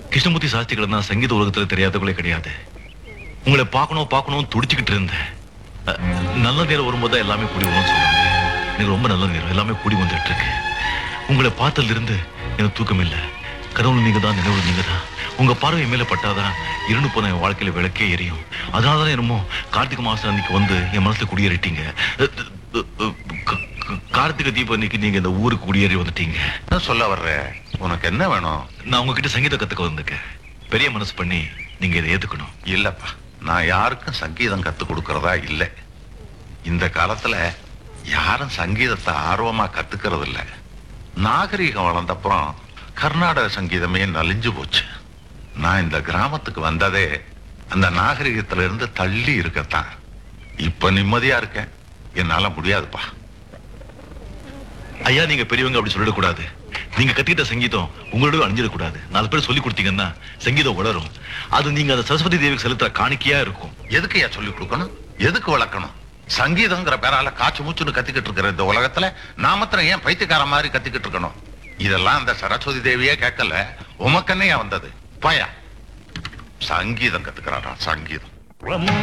கிருஷ்ணமூர்த்தி சாஸ்திரிகள் நான் சங்கீத உலகத்துல தெரியாதவங்களே கிடையாது உங்களை பார்க்கணும் பார்க்கணும் துடிச்சுக்கிட்டு இருந்தேன் அஹ், நல்ல நேரம் வரும்போது தான் எல்லாமே கூடி வரும்னு சொல்லுவாங்க எனக்கு ரொம்ப நல்ல நேரம் எல்லாமே கூடி வந்துட்டு இருக்கு உங்களை பார்த்ததுல இருந்து எனக்கு தூக்கம் இல்லை கடவுள் நீங்க தான் நினைவு நீங்க தான் உங்க பார்வை மேல பட்டாதான் இருண்டு போன என் வாழ்க்கையில விளக்கே எரியும் அதனாலதான் என்னமோ கார்த்திகை மாசம் அன்னைக்கு வந்து என் மனசுல குடியேறிட்டீங்க அஹ், அஹ், அஹ், க- க- கார்த்திகை தீபம் அன்னைக்கு நீங்க இந்த ஊருக்கு குடியேறி வந்துட்டீங்க என்ன சொல்ல வர்ற உனக்கு என்ன வேணும் நான் உங்ககிட்ட சங்கீதம் கத்துக்க வந்திருக்கேன் பெரிய மனசு பண்ணி நீங்க இதை ஏத்துக்கணும் இல்லப்பா நான் யாருக்கும் சங்கீதம் கத்து கொடுக்கறதா இல்லை இந்த காலத்துல யாரும் சங்கீதத்தை ஆர்வமா கத்துக்கிறது இல்ல நாகரீகம் வளர்ந்தப்புறம் கர்நாடக சங்கீதமே நலிஞ்சு போச்சு நான் இந்த கிராமத்துக்கு வந்ததே அந்த நாகரிகத்துல இருந்து தள்ளி இருக்கத்தான் இப்ப நிம்மதியா இருக்கேன் என்னால முடியாதுப்பா ஐயா நீங்க பெரியவங்க அப்படி சொல்லிடக்கூடாது நீங்க கத்துக்கிட்ட சங்கீதம் உங்களோட அணிஞ்சிடக்கூடாது நாலு பேர் சொல்லி கொடுத்தீங்கன்னா சங்கீதம் வளரும் அது நீங்க அந்த சரஸ்வதி தேவிக்கு செலுத்துற காணிக்கையா இருக்கும் எதுக்கு ஏன் சொல்லி கொடுக்கணும் எதுக்கு வளர்க்கணும் சங்கீதங்கிற பேரால காச்சு மூச்சுன்னு கத்திக்கிட்டு இருக்கிற இந்த உலகத்துல நாமத்திரம் ஏன் பைத்தியக்கார மாதிரி கத்திக்கிட்டு இருக்கணும் இதெல்லாம் அந்த சரஸ்வதி தேவியே கேட்கல உமக்கன்னையா வந்தது பயா சங்கீதம் கத்துக்கிறாரா சங்கீதம்